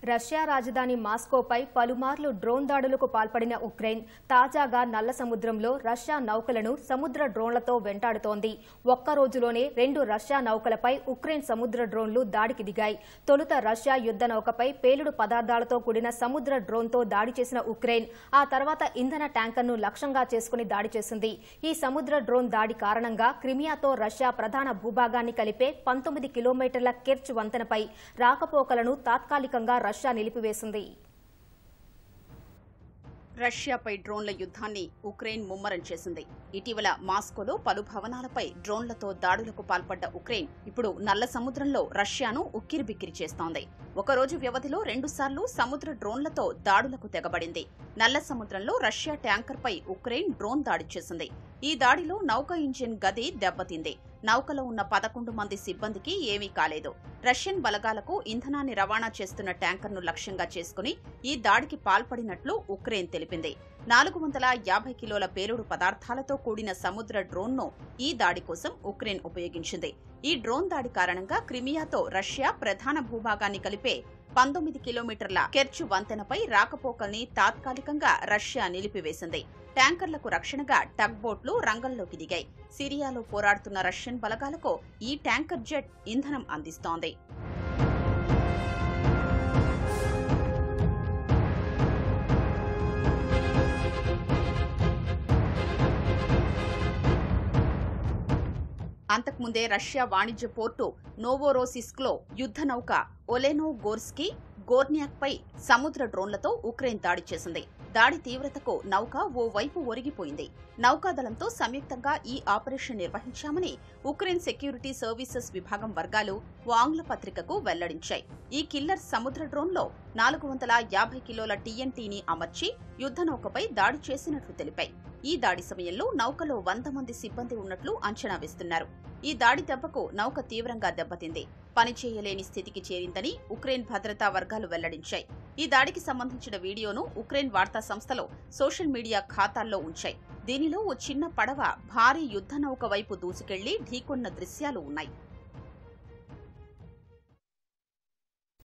Russia రాజధాని మాస్కోపై పలుమార్లు drone దాడులకు పాల్పడిన ఉక్రెయిన్ తాజాగా నల్ల సముద్రంలో రష్యా నౌకలను సముద్ర డ్రోన్లతో వెంటాడుతోంది ఒక్క రోజులోనే రెండు రష్యా నౌకలపై ఉక్రెయిన్ సముద్ర డ్రోన్లు దాడికి దిగాయి తొలుత రష్యా యుద్ధ నౌకపై పేలుడు పదార్థాలతో కూడిన సముద్ర డ్రోన్తో దాడి చేసిన ఉక్రెయిన్ ఆ తర్వాత ఇంధన ట్యాంకర్ను లక్ష్యంగా చేసుకుని దాడి చేసింది ఈ సముద్ర డ్రోన్ దాడి కారణంగా క్రిమియాతో రష్యా ప్రధాన భూభాగాన్ని కలిపే పంతొమ్మిది కిలోమీటర్ల కెర్చ్ వంతెనపై రాకపోకలను తాత్కాలికంగా రష్యా నిలిపివేసింది రష్యాపై డ్రోన్ల యుద్ధాన్ని ఉక్రెయిన్ ముమ్మరం చేసింది ఇటీవల మాస్కోలో పలు భవనాలపై డ్రోన్లతో దాడులకు పాల్పడ్డ ఉక్రెయిన్ ఇప్పుడు నల్ల సముద్రంలో రష్యాను ఉక్కిరిబిక్కిరి చేస్తోంది ఒకరోజు వ్యవధిలో రెండుసార్లు సముద్ర డ్రోన్లతో దాడులకు తెగబడింది నల్ల సముద్రంలో రష్యా ట్యాంకర్పై ఉక్రెయిన్ డ్రోన్ దాడి చేసింది ఈ దాడిలో నౌక ఇంజిన్ గది దెబ్బతింది నౌకలో ఉన్న పదకొండు మంది సిబ్బందికి ఏమీ కాలేదు రష్యన్ బలగాలకు ఇంధనాన్ని రవాణా చేస్తున్న ట్యాంకర్ను లక్ష్యంగా చేసుకుని ఈ దాడికి పాల్పడినట్లు ఉక్రెయిన్ తెలిపింది నాలుగు వందల యాభై కిలోల పేలుడు పదార్థాలతో కూడిన సముద్ర డ్రోన్ను ఈ దాడి కోసం ఉక్రెయిన్ ఉపయోగించింది ఈ డ్రోన్ దాడి కారణంగా క్రిమియాతో రష్యా ప్రధాన భూభాగాన్ని కలిపే పంతొమ్మిది కిలోమీటర్ల కెర్చు వంతెనపై రాకపోకల్ని తాత్కాలికంగా రష్యా నిలిపివేసింది ట్యాంకర్లకు రక్షణగా టగ్ బోట్లు రంగంలోకి దిగాయి సిరియాలో పోరాడుతున్న రష్యన్ బలగాలకు ఈ ట్యాంకర్ జెట్ ఇంధనం అందిస్తోంది అంతకుముందే రష్యా వాణిజ్య పోర్టు నోవోరోసిస్క్లో యుద్ధ నౌక ఒలెనో గోర్స్కీ గోర్నియాక్పై సముద్ర డ్రోన్లతో ఉక్రెయిన్ దాడి చేసింది దాడి తీవ్రతకు నౌక ఓ వైపు ఒరిగిపోయింది నౌకాదళంతో సంయుక్తంగా ఈ ఆపరేషన్ నిర్వహించామని ఉక్రెయిన్ సెక్యూరిటీ సర్వీసెస్ విభాగం వర్గాలు ఓ ఆంగ్ల పత్రికకు వెల్లడించాయి ఈ కిల్లర్ సముద్ర డ్రోన్లో నాలుగు వందల యాభై కిలోల టీఎన్టీని అమర్చి యుద్ధ నౌకపై దాడి చేసినట్లు తెలిపాయి ఈ దాడి సమయంలో నౌకలో వంద మంది సిబ్బంది ఉన్నట్లు అంచనా వేస్తున్నారు ఈ దాడి దెబ్బకు నౌక తీవ్రంగా దెబ్బతింది పనిచేయలేని స్థితికి చేరిందని ఉక్రెయిన్ భద్రతా వర్గాలు వెల్లడించాయి ఈ దాడికి సంబంధించిన వీడియోను ఉక్రెయిన్ వార్తా సంస్థలు సోషల్ మీడియా ఖాతాల్లో ఉంచాయి దీనిలో ఓ చిన్న పడవ భారీ యుద్ధ నౌక వైపు దూసుకెళ్లి ఢీకొన్న దృశ్యాలు ఉన్నాయి